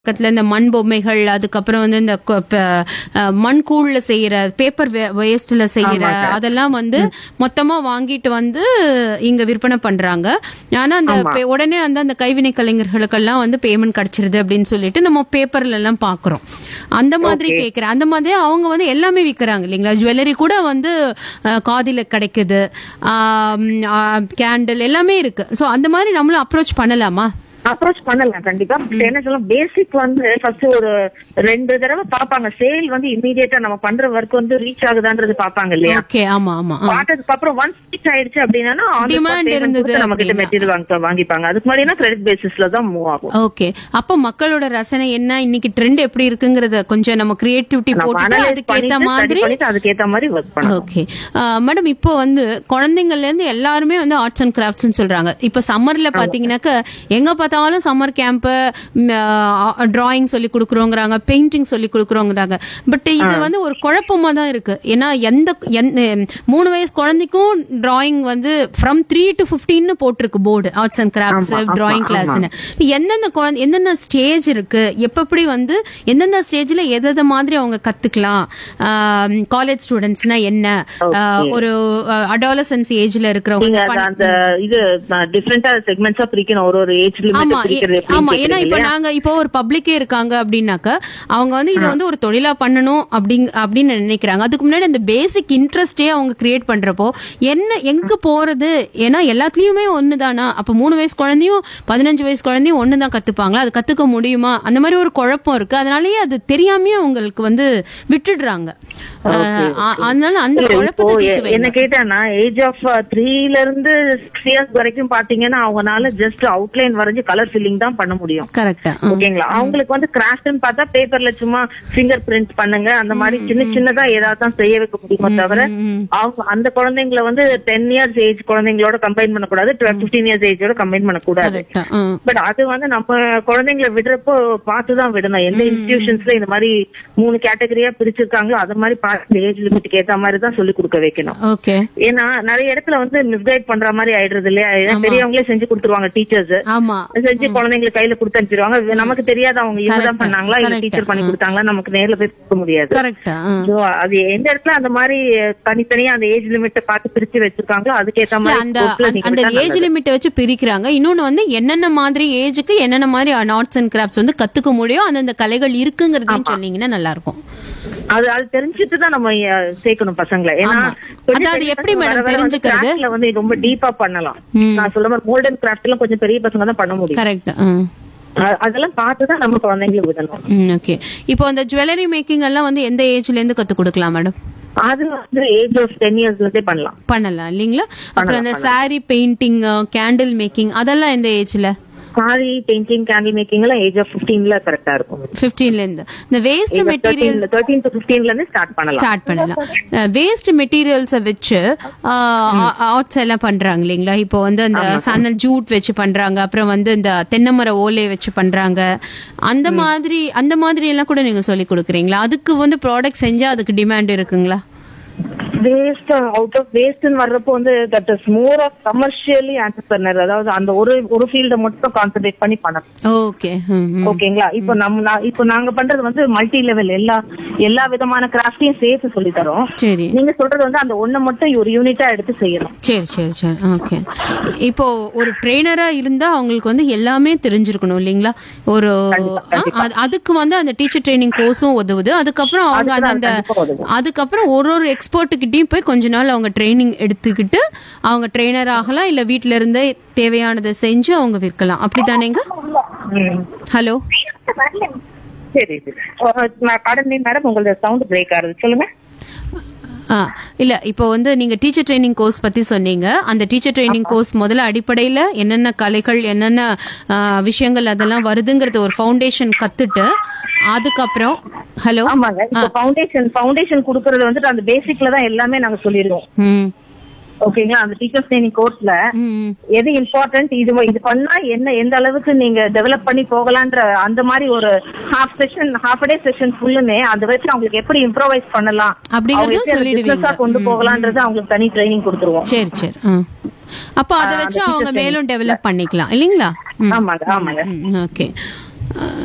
பக்கத்துல இந்த மண் பொம்மைகள் அதுக்கப்புறம் வந்து இந்த கொ- ப- அஹ், மண்கூழ்ல செய்யற பேப்பர் வேஸ்ட்ல செய்யற அதெல்லாம் வந்து மொத்தமா வாங்கிட்டு வந்து இங்க விற்பனை பண்றாங்க ஆனா அந்த பே- உடனே வந்து அந்த கைவினை கலைஞர்களுக்கெல்லாம் வந்து பேமெண்ட் கிடைச்சிருது அப்படின்னு சொல்லிட்டு நம்ம பேப்பர்ல எல்லாம் பாக்குறோம் அந்த மாதிரி கேக்குறேன் அந்த மாதிரி அவங்க வந்து எல்லாமே விக்கிறாங்க இல்லைங்களா ஜுவல்லரி கூட வந்து அஹ், காதில கிடைக்குது கேண்டில் எல்லாமே இருக்கு சோ அந்த மாதிரி நம்மளும் அப்ரோச் பண்ணலாமா அப்ரோச் பண்ணலாம் கண்டிப்பா பட் என்ன சொல்ல பேசிக் வந்து ஃபர்ஸ்ட் ஒரு ரெண்டு தடவை பாப்பாங்க சேல் வந்து இமீடியட்டா நம்ம பண்ற ஒர்க் வந்து ரீச் ஆகுதான்றது பாப்பாங்க இல்லையா ஓகே ஆமா ஆமா ஆ. பார்த்ததுக்கு அப்புறம் ஒன்ஸ் ரீச் ஆயிடுச்சு அப்படின்னா Demand இருந்தது நம்ம கிட்ட மெட்டீரியல் வாங்க வாங்கிப்பாங்க அதுக்கு முன்னாடினா கிரெடிட் பேசிஸ்ல தான் மூவ் ஆகும் ஓகே அப்போ மக்களோட ரசனை என்ன இன்னைக்கு ட்ரெண்ட் எப்படி இருக்குங்கறத கொஞ்சம் நம்ம கிரியேட்டிவிட்டி நம்ம போட்டு analyze அதுக்கேத்த பண்ணிட்டு, study மாதிரி பண்ணிட்டு அதுக்கேத்த மாதிரி ஒர்க் பண்ணணும் ஓகே மேடம் இப்போ வந்து குழந்தைங்கள்ல இருந்து எல்லாருமே வந்து ஆர்ட்ஸ் அண்ட் கிராஃப்ட்ஸ்னு சொல்றாங்க இப்போ சம்மர்ல பாத்தீங்கன்னாக்க எங்க பார்த்தாலும் சம்மர் கேம்ப் டிராயிங் சொல்லி கொடுக்குறோங்கிறாங்க பெயிண்டிங் சொல்லி கொடுக்குறோங்கிறாங்க பட் இது வந்து ஒரு குழப்பமா தான் இருக்கு ஏன்னா எந்த எந்த- மூணு வயசு குழந்தைக்கும் டிராயிங் வந்து ஃப்ரம் த்ரீ டு ஃபிஃப்டீன்னு போட்டிருக்கு board arts and crafts drawing கிளாஸ்னு எந்தெந்த குழந்தை எந்தெந்த ஸ்டேஜ் இருக்கு எப்படி வந்து எந்தெந்த ஸ்டேஜ்ல எதை மாதிரி அவங்க கத்துக்கலாம் காலேஜ் ஸ்டூடெண்ட்ஸ்னா என்ன ஆஹ் ஒரு அடாலசன்ஸ் ஏஜ்ல நீங்க இருக்கிறவங்க அந்த- அந்த இது டிஃபரெண்டா செக்மெண்ட்ஸா பிரிக்கணும் ஒரு ஒரு ஏஜ் ஆமா லிமிட் ஏ- பிரிக்கிறது ஆமா எப்படின்னு ஏன்னா இப்ப கேக்குறீங்க நாங்க இப்போ ஒரு பப்ளிக்கே இருக்காங்க அப்படின்னாக்க அவங்க வந்து இதை வந்து ஒரு தொழிலா பண்ணணும் அப்படிங் அப்படின்னு நினைக்கிறாங்க அதுக்கு முன்னாடி அந்த பேசிக் இன்ட்ரெஸ்டே அவங்க கிரியேட் பண்றப்போ என்ன எங்க போறது ஏன்னா எல்லாத்துலயுமே ஒண்ணுதானா அப்ப மூணு வயசு குழந்தையும் பதினஞ்சு வயசு குழந்தையும் ஒண்ணுதான் கத்துப்பாங்களா அது கத்துக்க முடியுமா அந்த மாதிரி ஒரு குழப்பம் இருக்கு அதனாலயே அது தெரியாமயே அவங்களுக்கு வந்து விட்டுடுறாங்க அஹ் அ- அதனால அந்த இல்ல, இப்போ குழப்பத்தை தீர்த்து என்ன வைங்க. கேட்டானா ஏஜ் ஆஃப் த்ரீல இருந்து சிக்ஸ் இயர்ஸ் வரைக்கும் பாத்தீங்கன்னா அவங்கனால ஜஸ்ட் அவுட்லைன் வரைஞ்சு கலர் ஃபில்லிங் தான் பண்ண முடியும் கரெக்டா ஓகேங்களா அவங்களுக்கு வந்து கிராஃப்ட்னு பார்த்தா பேப்பர்ல சும்மா ஃபிங்கர் பிரிண்ட் பண்ணுங்க அந்த மாதிரி சின்ன சின்னதா ஏதாவது தான் செய்ய வைக்க முடியுமோ தவிர அவங்க அந்த குழந்தைங்களை வந்து டென் இயர்ஸ் ஏஜ் குழந்தைங்களோட கம்பைன் பண்ணக்கூடாது பிப்டீன் இயர்ஸ் ஏஜோட கம்பைன் பண்ணக்கூடாது கரெக்டா பட் அது வந்து நம்ம குழந்தைங்களை விடுறப்போ பார்த்து தான் விடணும் எந்த இன்ஸ்டிடியூஷன்ஸ்ல இந்த மாதிரி மூணு கேட்டகரியா பிரிச்சிருக்காங்களோ அது மாதிரி பார்த்து ஏஜ் லிமிட்டுக்கு ஏத்த மாதிரி தான் சொல்லி கொடுக்க வைக்கணும் ஓகே ஏன்னா நிறைய இடத்துல வந்து மிஸ்கைட் பண்ற மாதிரி ஆயிடுறது இல்லையா ஏன்னா பெரியவங்களே செஞ்சு கொடுத்துருவாங்க டீச்சர்ஸ் ஆமா செஞ்சு குழந்தைங்களுக்கு கையில கொடுத்து அனுப்பிச்சிருவாங்க நமக்கு தெரியாத அவங்க இவங்க தான் பண்ணாங்களா இல்ல டீச்சர் பண்ணி கொடுத்தாங்களா நமக்கு நேர்ல போய் கொடுக்க முடியாது கரெக்டா So, அது எந்த இடத்துல அந்த மாதிரி தனித்தனியா அந்த ஏஜ் லிமிட்டை பார்த்து பிரிச்சு வச்சிருக்காங்களோ அதுக்கேத்த இல்ல, மாதிரி அந்த course ல அந்த- நீங்க அந்த விட்டா ஏஜ் லிமிட் வச்சு பிரிக்கிறாங்க இன்னொன்னு வந்து என்னென்ன மாதிரி ஏஜுக்கு என்னென்ன மாதிரி ஆர்ட்ஸ் அண்ட் கிராஃப்ட்ஸ் வந்து கத்துக்க முடியும் அந்தந்த கலைகள் இருக்குங்கிறதையும் சொன்னீங்கன்னா நல்லா இருக்கும் அது அது தெரிஞ்சுட்டு தான் நம்ம அஹ், சேர்க்கணும் பசங்களை ஏன்னா ஆமா. கொஞ்சம் அதாவது பெரிய எப்படி பசங்க madam வர வர வந்து தெரிஞ்சுக்கிறது? craftல வந்து ரொம்ப டீப்பா பண்ணலாம் நான் சொல்ல மாதிரி மோல்டன் கிராஃப்ட் எல்லாம் கொஞ்சம் பெரிய பசங்க தான் பண்ண முடியும் கரெக்ட் அ- அதெல்லாம் பார்த்து தான் நம்ம குழந்தைங்களை விடணும் ஓகே இப்போ அந்த ஜுவல்லரி மேக்கிங் எல்லாம் வந்து எந்த ஏஜ்ல இருந்து கத்து கொடுக்கலாம் மேடம் அது வந்து ஏஜ் ஆஃப் டென் இயர்ஸ்ல இருந்தே பண்ணலாம் பண்ணலாம் இல்லீங்களா அப்புறம் அந்த saree பெயிண்டிங் கேண்டில் மேக்கிங் அதெல்லாம் எந்த ஏஜ்ல சாரி பெயிண்டிங் கேண்டில் மேக்கிங் எல்லாம் ஏஜ் ஆஃப் பிப்டீன்ல கரெக்டா இருக்கும் 15ல இருந்து இந்த வேஸ்ட் மெட்டீரியல் தேர்ட்டீன் டு பிப்டீன்ல இருந்து ஸ்டார்ட் பண்ணலாம் ஸ்டார்ட் பண்ணலாம் வேஸ்ட் மெட்டீரியல்ஸை வச்சு ஆர்ட்ஸ் எல்லாம் பண்றாங்க இல்லைங்களா இப்போ வந்து அந்த சன்னல் ஜூட் வச்சு பண்றாங்க அப்புறம் வந்து இந்த தென்னைமர ஓலை வச்சு பண்றாங்க அந்த மாதிரி அந்த மாதிரி எல்லாம் கூட நீங்க சொல்லி கொடுக்குறீங்களா அதுக்கு வந்து ப்ராடக்ட் செஞ்சா அதுக்கு டிமாண்ட் இருக்குங்களா வேஸ்ட் அவுட் ஆஃப் வேஸ்ட்னு வர்றப்போ வந்து that is more of commercially entrepreneur அதாவது அந்த ஒரு ஒரு ஃபீல்ட மட்டும் கான்சென்ட்ரேட் பண்ணி பண்ணணும் ஓகே ஓகேங்களா இப்போ நம்ம நா- இப்போ நாங்க பண்றது வந்து மல்டி லெவல் எல்லா எல்லா விதமான கிராஃப்டையும் சேர்த்து சொல்லி தரோம் சரி நீங்க சொல்றது வந்து அந்த ஒண்ணு மட்டும் ஒரு யூனிட்டா எடுத்து செய்யணும் சரி சரி சரி ஓகே இப்போ ஒரு ட்ரெயினரா இருந்தா அவங்களுக்கு வந்து எல்லாமே தெரிஞ்சிருக்கணும் இல்லைங்களா ஒரு ஆ, அது- அதுக்கு வந்து அந்த டீச்சர் ட்ரைனிங் கோர்ஸும் உதவுது அதுக்கப்புறம் அவங்க அந்த அந்த கண்டிப்பா உதவும். அதுக்கப்புறம் ஒரு ஒரு எக்ஸ்பர்ட் கிட்டயும் போய் கொஞ்ச நாள் அவங்க ட்ரைனிங் எடுத்துக்கிட்டு அவங்க ட்ரெயினர் ஆகலாம் இல்ல வீட்ல இருந்தே தேவையானதை செஞ்சு அவங்க விற்கலாம் அப்படிதானேங்க ஹலோ சரி கடந்த மேடம் உங்களோட சவுண்ட் பிரேக் ஆகுது சொல்லுங்க ஆ இல்ல இப்போ வந்து நீங்க டீச்சர் ட்ரைனிங் கோர்ஸ் பத்தி சொன்னீங்க அந்த டீச்சர் ட்ரைனிங் கோர்ஸ் முதல்ல அடிப்படையில என்னென்ன கலைகள் என்னென்ன ஆ, விஷயங்கள் அதெல்லாம் வருதுங்கறது ஒரு ஃபவுண்டேஷன் கத்துட்டு அதுக்கப்புறம் ஹலோ ஆமாங்க இப்போ ஃபவுண்டேஷன் ஃபவுண்டேஷன் குடுக்கறது வந்துட்டு அந்த பேசிக்ல தான் எல்லாமே நாங்க சொல்லிடுவோம் ம் ஓகேங்களா அந்த டீச்சர் ட்ரைனிங் கோர்ஸ்ல ம் எது இம்பார்ட்டன்ட் இது இது பண்ணா என்ன எந்த அளவுக்கு நீங்க டெவலப் பண்ணி போகலான்ற அந்த மாதிரி ஒரு half session half day session ஃபுல்லுமே அதை வச்சு அவங்களுக்கு எப்படி இம்ப்ரோவைஸ் பண்ணலாம் அப்படிங்கறதும் அவங்க எப்படி அதை சொல்லிடுவீங்க. business ஆ கொண்டு போகலான்றது அவங்களுக்கு தனி ட்ரைனிங் கொடுத்துருவோம் சரி சரி ஆ அப்போ அதை வச்சு அவங்க மேலும் டெவலப் பண்ணிக்கலாம் இல்லைங்களா ம் ஆமாங்க ஆமாங்க ஓகே